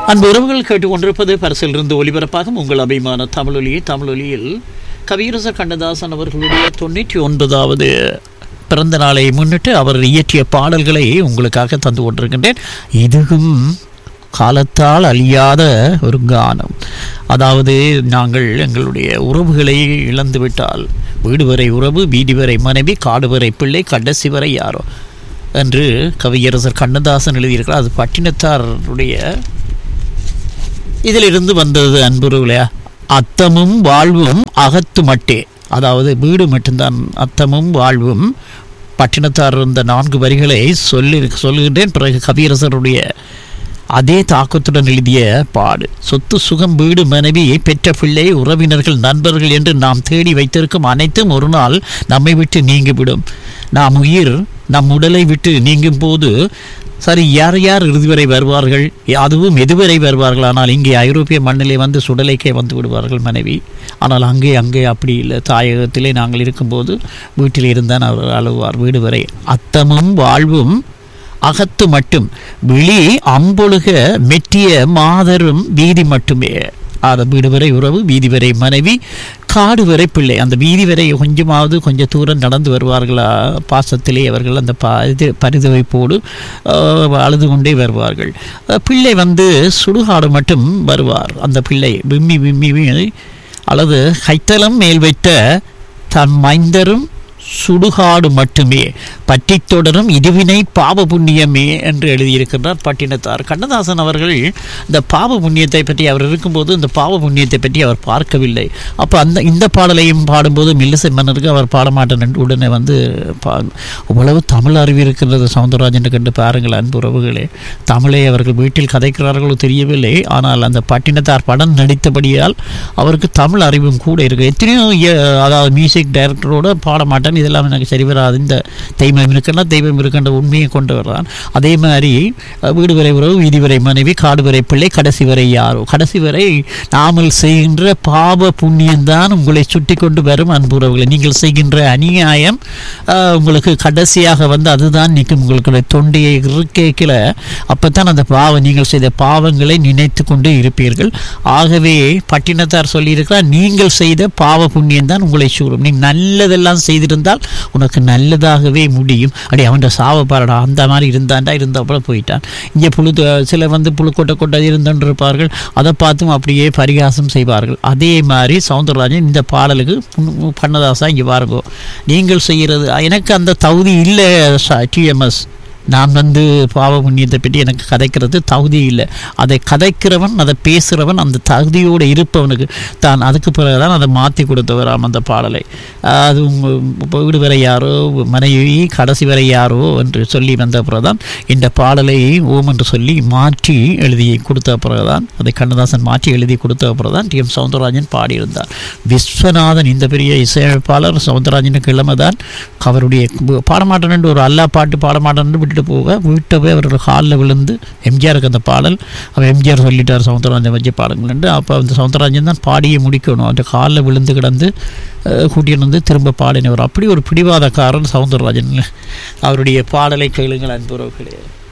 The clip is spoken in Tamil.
அன்பு உறவுகள் கேட்டுக்கொண்டிருப்பது பரிசிலிருந்து ஒலிபரப்பாகும் உங்கள் அபிமான தமிழொலியை தமிழொலியில் கவியரசர் கண்ணதாசன் அவர்களுடைய தொண்ணூற்றி ஒன்பதாவது பிறந்த நாளை முன்னிட்டு அவர் இயற்றிய பாடல்களை உங்களுக்காக தந்து கொண்டிருக்கின்றேன் இதுவும் காலத்தால் அழியாத ஒரு கானம் அதாவது நாங்கள் எங்களுடைய உறவுகளை இழந்துவிட்டால் வீடு வரை உறவு வீதி வரை மனைவி காடு வரை பிள்ளை கடைசி வரை யாரோ என்று கவியரசர் கண்ணதாசன் எழுதியிருக்கிறார் அது பட்டினத்தாருடைய இதிலிருந்து வந்தது அன்புறவுலையா அத்தமும் வாழ்வும் அகத்து மட்டே அதாவது வீடு மட்டும்தான் அத்தமும் வாழ்வும் பட்டினத்தார் இருந்த நான்கு வரிகளை சொல்லி சொல்லுகின்றேன் பிறகு கவியரசருடைய அதே தாக்கத்துடன் எழுதிய பாடு சொத்து சுகம் வீடு மனைவி பெற்ற பிள்ளை உறவினர்கள் நண்பர்கள் என்று நாம் தேடி வைத்திருக்கும் அனைத்தும் ஒரு நாள் நம்மை விட்டு நீங்கிவிடும் நாம் உயிர் நம் உடலை விட்டு நீங்கும் போது சரி யார் யார் இறுதி வரை வருவார்கள் அதுவும் எதுவரை வருவார்கள் ஆனால் இங்கே ஐரோப்பிய மண்ணிலே வந்து சுடலைக்கே வந்து விடுவார்கள் மனைவி ஆனால் அங்கே அங்கே அப்படி இல்லை தாயகத்திலே நாங்கள் இருக்கும்போது வீட்டில் இருந்தான் அவர் அழுவார் வீடு வரை அத்தமும் வாழ்வும் அகத்து மட்டும் விழி அம்பொழுக மெட்டிய மாதரும் வீதி மட்டுமே அது வீடு வரை உறவு வீதி வரை மனைவி காடு வரை பிள்ளை அந்த வீதி வரை கொஞ்சமாவது கொஞ்சம் தூரம் நடந்து வருவார்களா பாசத்திலே அவர்கள் அந்த பா இது பரிதவிப்போடு அஹ், அழுது கொண்டே வருவார்கள் அஹ், பிள்ளை வந்து சுடுகாடு மட்டும் வருவார் அந்த பிள்ளை விம்மி விம்மி விம்மி அல்லது கைத்தலம் மேல் வைத்த தன் மைந்தரும் சுடுகாடு மட்டுமே பற்றி தொடரும் இருவினை பாவ புண்ணியமே என்று எழுதியிருக்கின்றார் பட்டினத்தார் கண்ணதாசன் அவர்கள் இந்த பாவ புண்ணியத்தை பற்றி அவர் இருக்கும்போது இந்த பாவ புண்ணியத்தை பற்றி அவர் பார்க்கவில்லை அப்போ அந்த இந்த பாடலையும் பாடும்போது மில்லிசை மன்னருக்கு அவர் பாடமாட்டேன் என்று உடனே வந்து பா இவ்வளவு தமிழ் அறிவு இருக்கின்றது சவுந்தரராஜன் கண்டு பாருங்கள் அன்பு உறவுகளே தமிழை அவர்கள் வீட்டில் கதைக்கிறார்களோ தெரியவில்லை ஆனால் அந்த பட்டினத்தார் படம் நடித்தபடியால் அவருக்கு தமிழ் அறிவும் கூட இருக்கு எத்தனையோ இய- அதாவது மியூசிக் டைரக்டரோட பாட மாட்டேன் இதெல்லாம் எனக்கு சரி வராது இந்த தெய்வம் இருக்குன்னா தெய்வம் இருக்கின்ற உண்மையை கொண்டு வர்றான் அதே மாதிரி அஹ், வீடு வரை உறவு வீதி வரை மனைவி காடு வரை பிள்ளை கடைசி வரை யாரோ கடைசி வரை நாமல் செய்கின்ற பாவ புண்ணியம்தான் உங்களை சுட்டி கொண்டு வரும் அன்புறவுகளை நீங்கள் செய்கின்ற அநியாயம் அஹ், உங்களுக்கு கடைசியாக வந்து அதுதான் நிற்கும் உங்களுக்கு தொண்டையை இருக்கேக்கில் அப்போ தான் அந்த பாவம் நீங்கள் செய்த பாவங்களை நினைத்து கொண்டு இருப்பீர்கள் ஆகவே பட்டினத்தார் சொல்லியிருக்கிறார் நீங்கள் செய்த பாவ புண்ணியம் தான் உங்களை சூழும் நீ நல்லதெல்லாம் செய்திருந்தால் உனக்கு நல்லதாகவே முடியும் அடி அவன் சாவ பாருடா அந்த மாதிரி இருந்தான்டா இருந்தப்பட போயிட்டான் இங்கே புழு சிலர் வந்து புழு கொட்டை கொட்டை இருந்துன்னு இருப்பார்கள் அதை பார்த்தும் அப்படியே பரிகாசம் செய்வார்கள் அதே மாதிரி சவுந்தரராஜன் இந்த பாடலுக்கு புன்- கண்ணதாசா இங்கே பாருங்கோ நீங்கள் செய்கிறது எனக்கு அந்த தகுதி இல்லை டிஎம்எஸ் நான் வந்து பாவ புண்ணியத்தை பற்றி எனக்கு கதைக்கிறது தகுதி இல்லை அதை கதைக்கிறவன் அதை பேசுகிறவன் அந்த தகுதியோடு இருப்பவனுக்கு தான் அதுக்கு பிறகு தான் அதை மாற்றி கொடுத்தவராம் அந்த பாடலை அது உங்கள் வீடு வரை யாரோ மனைவி கடைசி வரை யாரோ என்று சொல்லி வந்த பிறகுதான் இந்த பாடலை ஓம் என்று சொல்லி மாற்றி எழுதி கொடுத்த பிறகுதான் அதை கண்ணதாசன் மாற்றி எழுதி கொடுத்த பிறகுதான் டி எம் சவுந்தரராஜன் பாடியிருந்தார் விஸ்வநாதன் இந்த பெரிய இசையமைப்பாளர் சவுந்தரராஜனுக்கு இளமை தான் அவருடைய பாடமாட்டேன் ஒரு அல்லா பாட்டு பாடமாட்டேன்னு விட்டுட்டு போக வீட்டை போய் அவரோட காலில் விழுந்து எம்ஜிஆருக்கு அந்த பாடல் அவன் எம்ஜிஆர் சொல்லிட்டார் சவுந்தரராஜன் வச்சு பாடுங்கள்ண்டு அப்போ அந்த சவுந்தரராஜன் தான் பாடியே முடிக்கணும் அந்த காலில் விழுந்து கிடந்து அஹ், கூட்டிட்டு வந்து திரும்ப பாடினவர் அப்படி ஒரு பிடிவாதக்காரன் சவுந்தரராஜன் அவருடைய பாடலை கேளுங்கள் அன்புறவுகளே